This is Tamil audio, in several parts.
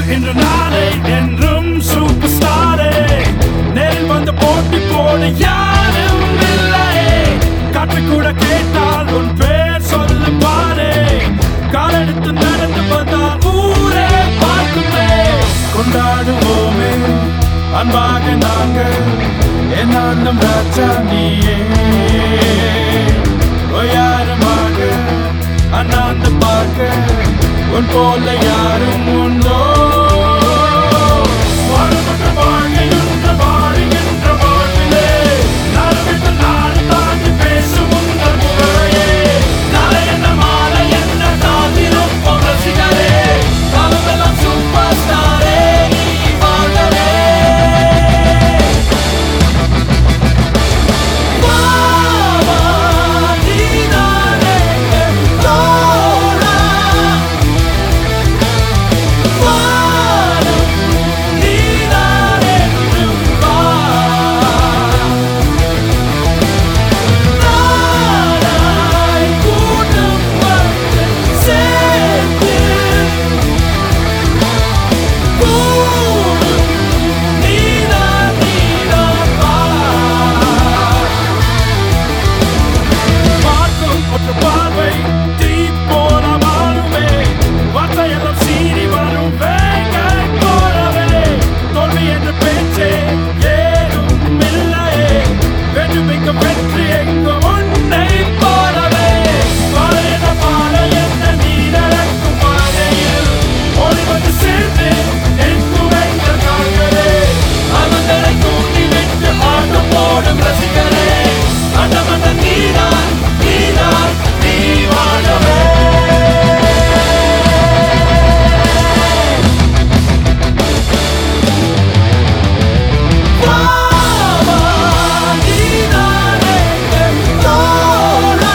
இன்று நாளை என்றும் சூப்பர் ஸ்டாரே நேரில் வந்து போட்டி போட யாரும் இல்லை காற்று கூட கேட்டால் உன் பேர் சொல்ல பாரு காலெடுத்து நடந்து வந்தால் ஊரே பார்க்குமே கொண்டாடுவோமே அன்பாக நாங்கள் என் ஆனந்தம் ராஜா நீயே யாருமாக அண்ணாந்து பார்க்க உன் போல யாரும் உண்டோ வாழ்வுற்ற வாழ்கையுற்ற வாழுகின்ற வாழ்விலே நாடு விட்டு நாடு தாண்டி பேசும் உங்கள் புகழையே நாளை என்ன மாலை என்ன காத்திருப்போம் ரசிகரே காலமெல்லாம் சூப்பர் ஸ்டாரே நீ வாழ்கவே மாமா நீதானே என் தோழா வானம் நீதானே வா நானாய் கூட்டம் வந்து சேர்த்து கூடும் நீதான் நீதான் வா பார்க்கும் ஒற்ற பார்வை தீ போல மாறுமே வார்த்தையெல்லாம் சீறி வரும் வேங்க போறவே தோல்வி என்ற பேச்சே ஏதும் இல்லையே வெற்றுமிக்க வெற்றி எங்க உன்னை போலவே பாலையன பாலை என்ன நீ நடக்கும் பாதையில் ஓடி வந்து சேர்ந்து என் குகைகள் காண்கிறே அவங்களை தூண்டி விட்டு ஆட்டம் போடும் ரசிகரே அண்டமந்த நீதான் நீதான் நீ வாழவே வாவா நீதானே என் தோழா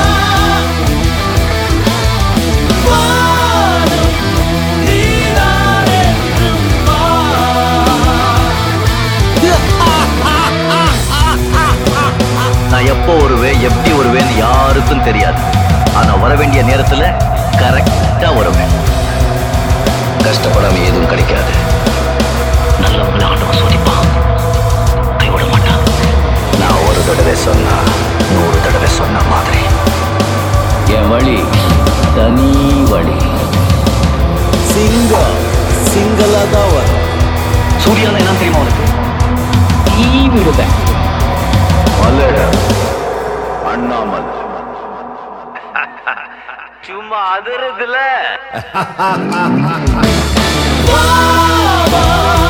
வானம் நீதானே வா நான் எப்போ வருவேன் எப்படி வருவேன்னு யாருக்கும் தெரியாது ஆனா வர வேண்டிய நேரத்துல கரெக்டா வருவேன் கஷ்டப்படாம எதுவும் கிடைக்காது நல்லவங்களை ஆண்டவன் சோதிப்பான் கைவிட மாட்டான் நான் ஒரு தடவை சொன்னா நூறு தடவை சொன்ன மாதிரி என் வழி தனி வழி சிங்கம் சிங்கலா தான் வரும் சூர்யால என்ன தெரியுமா உனக்கு நீ விடுவேன் மலர அண்ணாமல் சும்மா அதிரதுல வாவா